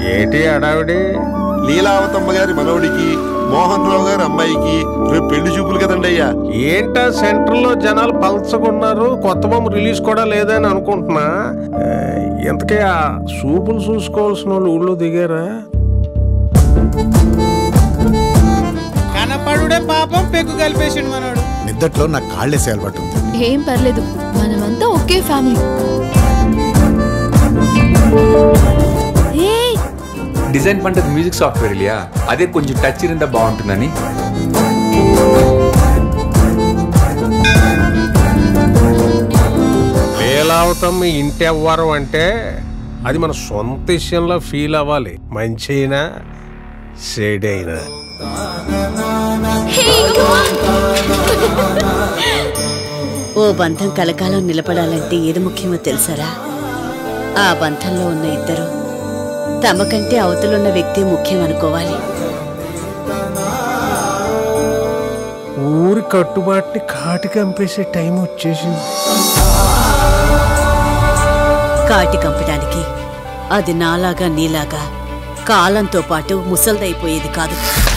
ఏటి అడావిడి లీలావతమ్మ గారి మనవడికి మోహన్ రావు గారి అమ్మాయికి రేపు పెళ్లి చూపులు కదండి అయ్యా ఏంటా సెంటర్లో జనాలు పలచకున్నారు కొత్త బొమ్మ రిలీజ్ కూడా లేదని అనుకుంటున్నా ఆ, ఇంతకీ ఆ సూపులు చూసుకోవాల్సిన వాళ్ళు ఊళ్ళో దిగారా కనపడుడే పాపం పెగ్గు కలిపేసిండు మనోడు నిద్దట్లో నా కాళ్ళేసే అలవాటు ఉంది ఏం పర్లేదు మనమంతా ఒకే ఫ్యామిలీ ఏయ్, டிசைன் பண்றது மியூசிக் சாஃப்ட்வேர் இல்லையா அதே கொஞ்சம் டச் இருந்தா బాగుంటుందని లీలావతమ్మ ఇంటి అవ్వరం అంటే అది మన సొంత విషయంలో ఫీల్ అవ్వాలి మంచి అయినా షేడ్ అయినా ఓ బంధం కలకాలం నిలబడాలంటే ఏది ముఖ్యమో తెలుసారా ఆ బంధంలో ఉన్న ఇద్దరు తమకంటే అవతలున్న వ్యక్తి ముఖ్యం అనుకోవాలి ఊరి కట్టుబాటుని కాటి కంపేసే టైం వచ్చేసింది కాటి కంపడానికి అది నాలాగా నీలాగా కాలంతో పాటు ముసల్దైపోయేది కాదు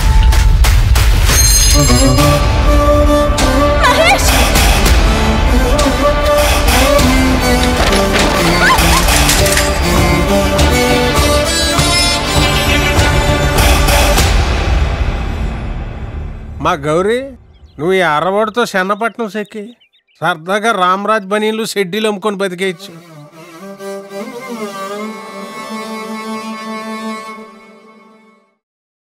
మా గౌరీ నువ్వు ఈ అరవడితో శన్నపట్నం సెక్కి సరదాగా రామరాజ్ బనీలు షెడ్యూల్ అమ్ముకొని బతికేయచ్చు